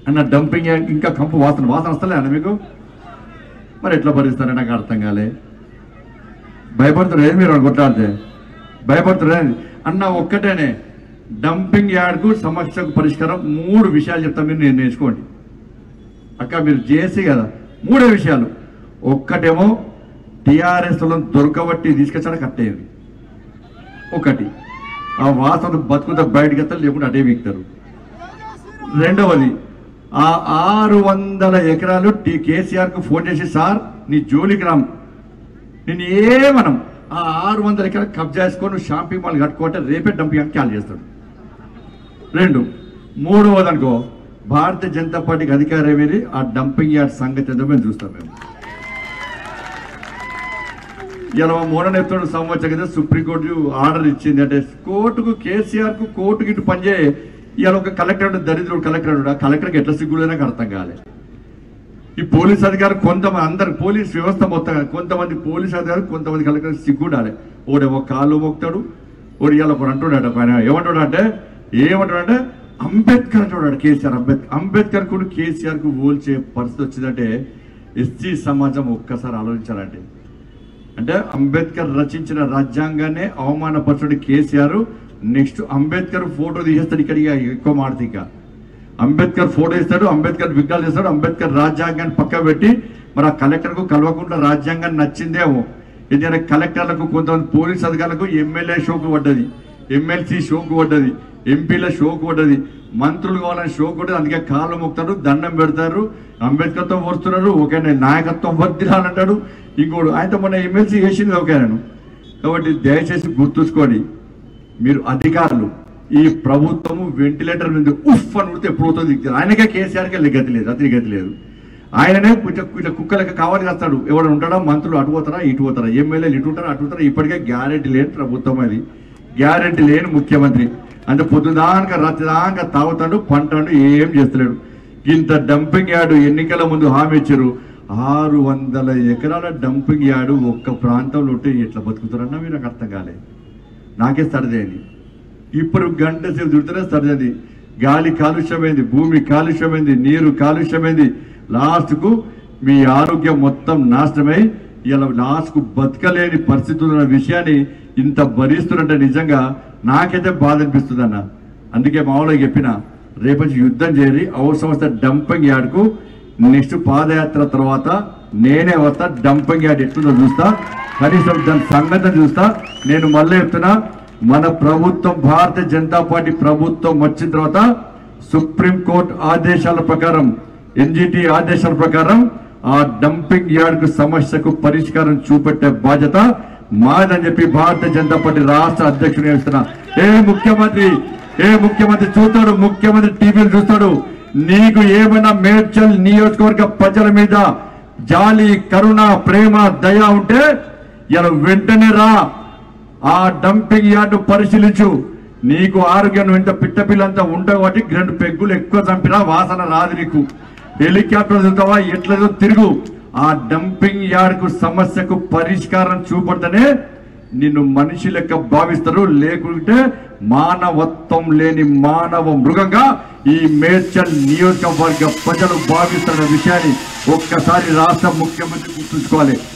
అన్న dumping yard ఇంకా కంపు వాసన వాసన వస్తలే అన్న మీకు మరి ఎట్లా భరిస్తారని నాకు అర్థం కాలే భయపడుతున్నారు ఏది మీరు కొట్లాడితే భయపడుతున్నారు అన్న ఒక్కటేనే డంపింగ్ యార్డ్కు సమస్యకు పరిష్కారం మూడు విషయాలు చెప్తాను మీరు నేను నేర్చుకోండి అక్క మీరు చేసి కదా మూడే విషయాలు ఒక్కటేమో టిఆర్ఎస్ దొరకబట్టి తీసుకొచ్చాడు కట్టేయండి ఒకటి ఆ వాసన బతుకుతా బయటకు ఎత్తారు లేకుంటే అటే వీక్తారు రెండవది ఆ ఆరు వందల ఎకరాలు టీ కేసీఆర్కు ఫోన్ చేసి సార్ నీ జోలికి రామ్ నేను ఏమనం ఆ ఆరు వందల ఎకరాలు కబ్జా చేసుకొని షాపింగ్ మాల్ కట్టుకుంటే రేపే డంపింగ్ క్యాల్ చేస్తాడు రెండు మూడవది అనుకో భారతీయ జనతా పార్టీకి అధికారం ఏమి ఆ డంపింగ్ యార్డ్ సంగతి ఏందో మేము చూస్తాం మేము ఇలా మూడో నెత్తుడు సంవత్సరం కదా సుప్రీంకోర్టు ఆర్డర్ ఇచ్చింది అంటే కోర్టుకు కేసీఆర్ కు కోర్టుకి ఇటు పనిచేయ ఇవాళ ఒక కలెక్టర్ ఉంటే దరిద్రుడు కలెక్టర్ ఉన్నాడు. ఆ కలెక్టర్కి ఎట్లా సిగ్గులేదో నాకు అర్థం కాలే ఈ పోలీస్ అధికారులు కొంతమంది అందరు పోలీస్ వ్యవస్థ మొత్తం కొంతమంది పోలీస్ అధికారులు కొంతమంది కలెక్టర్ సిగ్గుండాలి ఓడేమో కాళ్ళు మోక్తాడు ఓడి ఇలా ఒకడు అంటున్నాడు పైన ఏమంటాడు అంటే ఏమంటాడు అంటే అంబేద్కర్ అంటున్నాడు కేసీఆర్ అంబేద్కర్ అంబేద్కర్ కూడా కేసీఆర్ కు పోల్చే పరిస్థితి వచ్చిందంటే ఎస్సీ సమాజం ఒక్కసారి ఆలోచించాలంటే అంటే అంబేద్కర్ రచించిన రాజ్యాంగాన్ని అవమానపరచుడు కేసీఆర్ నెక్స్ట్ అంబేద్కర్ ఫోటో తీసేస్తాడు ఇక్కడ ఇక ఎక్కువ మాడతా ఇక అంబేద్కర్ ఫోటో ఇస్తాడు అంబేద్కర్ విగ్రహాలు ఇస్తాడు అంబేద్కర్ రాజ్యాంగాన్ని పక్క పెట్టి మరి ఆ కలెక్టర్కు కలవకుండా రాజ్యాంగాన్ని నచ్చిందేమో ఎందుకంటే కలెక్టర్లకు కొంతమంది పోలీస్ అధికారులకు ఎమ్మెల్యే షోకు పడ్డది ఎమ్మెల్సీ షోకు పడ్డది ఎంపీల షోకు పడ్డది మంత్రులు కావాలని షోకు పడ్డది అందుకే కాళ్ళు మొక్తారు దండం పెడతారు అంబేద్కర్తో వస్తున్నారు ఓకే నేను నాయకత్వం వర్దిరాలంటాడు ఇంకోడు ఆయనతో మొన్న ఎమ్మెల్సీ చేసింది ఓకే నేను కాబట్టి దయచేసి గుర్తుంచుకోండి మీరు అధికారులు ఈ ప్రభుత్వము వెంటిలేటర్ మీద ఉఫ్ అని ఉడితే ఎప్పుడు అవుతుంది దిగుతుంది ఆయనకే కేసీఆర్కే గతి లేదు అతని గతి లేదు ఆయననే ఇట్లా ఇట్లా కుక్కలకి కావాలి వస్తాడు ఎవరు ఉంటాడా మంత్రులు అటు పోతారా ఇటు పోతారా ఎమ్మెల్యేలు ఇటు ఉంటారా అటు పోతారా ఇప్పటికే గ్యారెంటీ లేని ప్రభుత్వం అది గ్యారెంటీ లేని ముఖ్యమంత్రి అంటే పొద్దుదాక రాత్రిదాకా తాగుతాడు పంటాడు ఏం చేస్తలేడు ఇంత డంపింగ్ యార్డు ఎన్నికల ముందు హామీ ఇచ్చారు ఆరు వందల ఎకరాల డంపింగ్ యార్డు ఒక్క ప్రాంతంలో ఉంటే ఎట్లా బతుకుతారన్నా మీరు నాకు అర్థం కాలేదు నాకే సరిదేది ఇప్పుడు గంట సేపు దుడితేనే సరిదేది గాలి కాలుష్యమైంది భూమి కాలుష్యమైంది నీరు కాలుష్యమైంది లాస్ట్కు మీ ఆరోగ్యం మొత్తం నాశనమై ఇలా లాస్ట్కు బతకలేని పరిస్థితులు ఉన్న విషయాన్ని ఇంత భరిస్తున్నట్టే నిజంగా నాకైతే బాధ అనిపిస్తుంది అన్న అందుకే మామూలుగా చెప్పిన రేపటి యుద్ధం చేరి అవసరం వస్తే డంపింగ్ యార్డ్కు నెక్స్ట్ పాదయాత్ర తర్వాత నేనే వస్తా డంపింగ్ యార్డ్ ఎట్లుందో చూస్తా కనీసం దాని సంగతి చూస్తా నేను మళ్ళీ చెప్తున్నా మన ప్రభుత్వం భారతీయ జనతా పార్టీ ప్రభుత్వం వచ్చిన తర్వాత సుప్రీం కోర్టు ఆదేశాల ప్రకారం ఎన్జిటి ఆదేశాల ప్రకారం ఆ డంపింగ్ యార్డ్ కు సమస్యకు పరిష్కారం చూపెట్టే బాధ్యత మాదని చెప్పి భారతీయ జనతా పార్టీ రాష్ట్ర అధ్యక్షుడు చేస్తున్నా ఏ ముఖ్యమంత్రి ఏ ముఖ్యమంత్రి చూస్తాడు ముఖ్యమంత్రి టీవీలు చూస్తాడు నీకు ఏమైనా మేడ్చల్ నియోజకవర్గ ప్రజల మీద జాలి కరుణ ప్రేమ దయ ఉంటే ఇలా వెంటనే రా ఆ డంపింగ్ యార్డు పరిశీలించు నీకు ఆరోగ్యం ఇంత పిట్ట పిల్లంతా ఉండవు కాబట్టి రెండు పెగ్గులు ఎక్కువ చంపినా వాసన రాదు నీకు హెలికాప్టర్ చూస్తావా ఎట్లేదో తిరుగు ఆ డంపింగ్ యార్డ్కు సమస్యకు పరిష్కారం చూపడితేనే నిన్ను మనిషి లెక్క భావిస్తారు లేకుంటే మానవత్వం లేని మానవ మృగంగా ఈ మేడ్చల్ నియోజకవర్గ ప్రజలు భావిస్తున్న విషయాన్ని ఒక్కసారి రాష్ట్ర ముఖ్యమంత్రి గుర్తుంచుకోవాలి